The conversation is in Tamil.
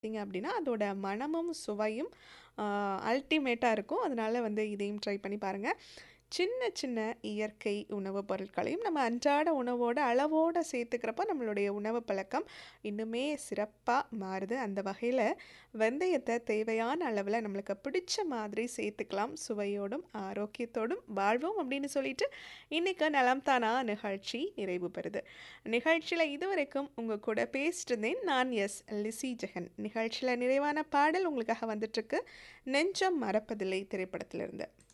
பார்த்தீங்க அப்படின்னா, அதோட மணமும், சுவையும் அ அல்டிமேட்டா இருக்கும். அதனால வந்து இதையும் ட்ரை பண்ணி பாருங்க. சின்ன சின்ன இயற்கை உணவு பொருட்களையும் நம்ம அன்றாட உணவோட அளவோட சேர்த்துக்கிறப்போ, நம்மளுடைய உணவு பழக்கம் இன்னுமே சிறப்பா மாறுது. அந்த வகையில வெந்தயத்த தேவையான அளவுல நம்மளுக்கு பிடிச்ச மாதிரி சேர்த்துக்கலாம். சுவையோடும், ஆரோக்கியத்தோடும் வாழ்வோம் அப்படின்னு சொல்லிட்டு, இன்னைக்கு நலம் தானா நிகழ்ச்சி நிறைவு பெறுது. நிகழ்ச்சியில இதுவரைக்கும் உங்க கூட பேசிட்டு இருந்தேன். நான் எஸ். லிஸி ஜெகன். நிகழ்ச்சியில நிறைவான பாடல் உங்களுக்காக வந்துட்டுருக்கு. நெஞ்சம் மறப்பதில்லை திரைப்படத்திலிருந்து.